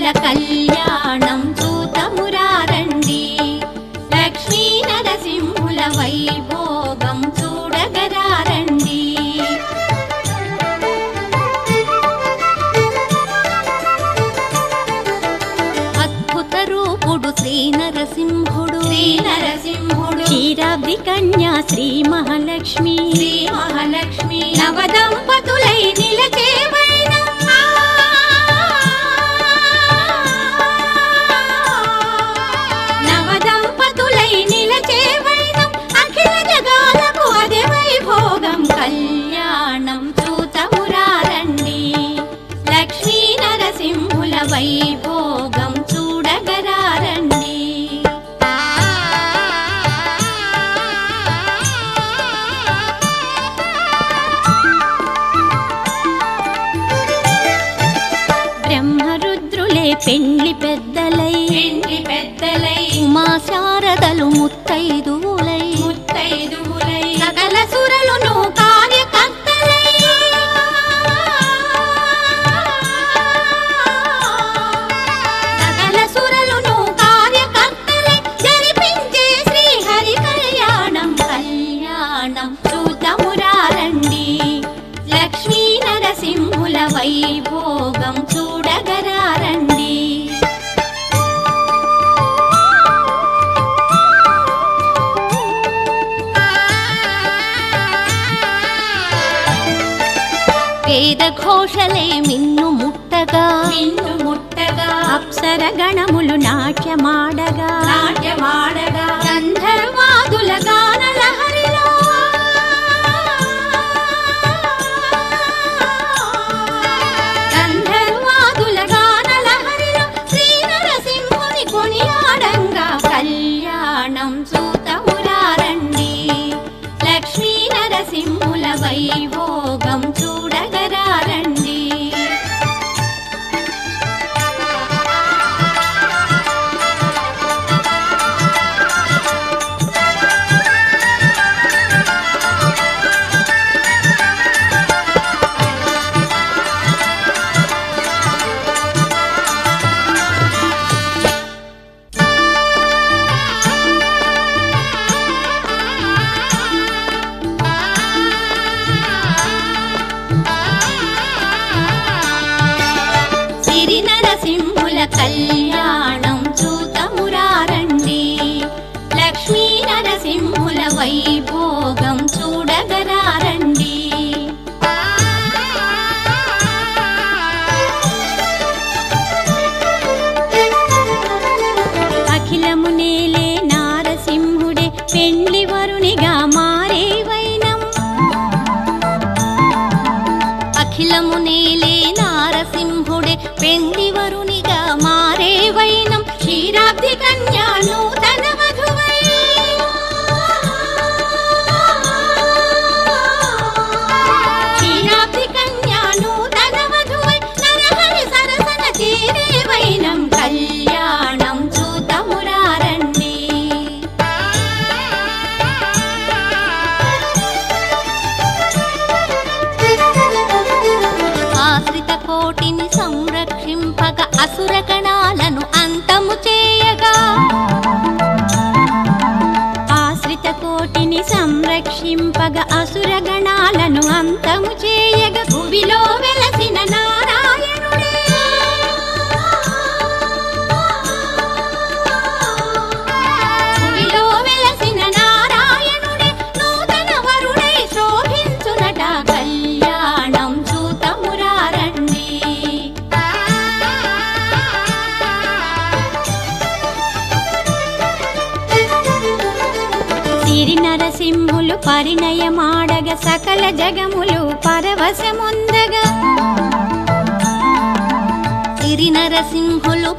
కళ్యాణం చూతమురారండి లక్ష్మీ నరసింహుల వైభోగం చూడగరారండి అద్భుత రూపుడు శ్రీ నరసింహుడు శ్రీ నరసింహుడు క్షీరాబ్ది కన్యా శ్రీ మహాలక్ష్మి శ్రీ మహాలక్ష్మి నవదంపతులై నిలచేవైన నవదంపతులై నిలచేవైన అఖిల జగాలకు అదే వైభోగం కళ్యాణం చూతమురారండి లక్ష్మీ నరసింహుల వైభోగం చూడగరారండి బ్రహ్మరుద్రులే పెండ్లి పెద్దలై పెండ్లి పెద్దలై ఉమా శారదలు ముత్తైదువులై ముత్తైదువులై సకల సురలును కార్యకర్తలై సకల సురలును కార్యకర్తలై జరిపించే శ్రీహరి కళ్యాణం కళ్యాణం చూతమురారండి లక్ష్మీ నరసింహుల వైభోగం చూడగరారండి వేద ఘోషలే మిన్ను ముట్టగా మిన్ను ముట్టగా అప్సర గణములు నాట్యమాడగా నాట్యమాడగా గంధర్వాదుల గాన లహరిలో గంధర్వాదుల గాన లహరిలో శ్రీ నరసింహుని కొనియాడంగా కళ్యాణం సూతమురారండి లక్ష్మీ నరసింహుల వైభోగం చూడగరారండి సిరి నరసింహుల కళ్యాణం చూతమురారండి లక్ష్మీ నరసింహుల వైభోగం చూడగరారండి అఖిలము నేలే నారసింహుడే పెండ్లి వరునిగా మారే వైనం అఖిలము నేలే నారసింహుడే పెండి వరునిగా మారే వైనం క్షీరాబ్ది కన్యా నూతన మధువై క్షీరాబ్ది కన్యా నూతన మధువై నరహరి సరసన చేరే వైనం కళ్యాణం చూతమురారండి ఆశ్రిత కోటిని సంరక్షింపక అసుర గణాలను అంతము చేయగా ఆశ్రిత కోటిని సంరక్షింపగ అసుర గణాలను అంతము చేయగ భువిలో వెలసిన నారాయణుడే భువిలో వెలసిన నారాయణుడే నూతన వరుడై శోభించునట కళ్యాణం చూతమురారండి సిరి నరసింహులు పరిణయమాడగ సకల జగములు పరవశముందగా సిరి నరసింహులు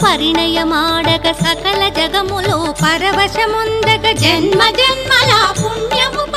పరిణయమాడగ సకల జగములు పరవశముందగ జన్మ జన్మల పుణ్యము